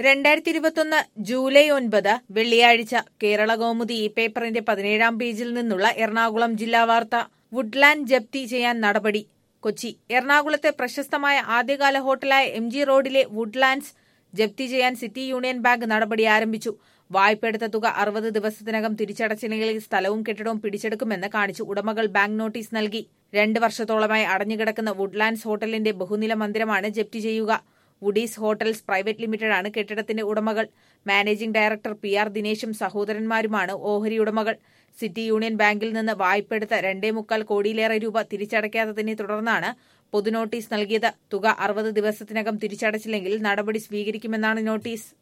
രണ്ടായിരത്തി ഇരുപത്തൊന്ന് ജൂലൈ ഒൻപത് വെള്ളിയാഴ്ച കേരള കൗമുദി ഈ പേപ്പറിന്റെ പതിനേഴാം പേജിൽ നിന്നുള്ള എറണാകുളം ജില്ലാ വാർത്ത വുഡ്ലാൻഡ് ജപ്തി ചെയ്യാൻ നടപടി കൊച്ചി എറണാകുളത്തെ പ്രശസ്തമായ ആദ്യകാല ഹോട്ടലായ എം ജി റോഡിലെ വുഡ്ലാൻഡ്സ് ജപ്തി ചെയ്യാൻ സിറ്റി യൂണിയൻ ബാങ്ക് നടപടി ആരംഭിച്ചു വായ്പയെടുത്ത തുക അറുപത് ദിവസത്തിനകം തിരിച്ചടച്ചില്ലെങ്കിൽ സ്ഥലവും കെട്ടിടവും പിടിച്ചെടുക്കുമെന്ന് കാണിച്ചു ഉടമകൾ ബാങ്ക് നോട്ടീസ് നൽകി രണ്ട് വർഷത്തോളമായി അടഞ്ഞുകിടക്കുന്ന വുഡ്ലാൻഡ്സ് ഹോട്ടലിന്റെ ബഹുനില മന്ദിരമാണ് ജപ്തി ചെയ്യുക വുഡീസ് ഹോട്ടൽസ് പ്രൈവറ്റ് ലിമിറ്റഡാണ് കെട്ടിടത്തിന്റെ ഉടമകൾ മാനേജിംഗ് ഡയറക്ടർ പി ആർ ദിനേശും സഹോദരന്മാരുമാണ് ഓഹരി ഉടമകൾ സിറ്റി യൂണിയൻ ബാങ്കിൽ നിന്ന് വായ്പെടുത്ത രണ്ടേ മുക്കാൽ കോടിയിലേറെ രൂപ തിരിച്ചടയ്ക്കാത്തതിനെ തുടർന്നാണ് പൊതുനോട്ടീസ് നൽകിയത് തുക അറുപത് ദിവസത്തിനകം തിരിച്ചടച്ചില്ലെങ്കിൽ നടപടി സ്വീകരിക്കുമെന്നാണ് നോട്ടീസ്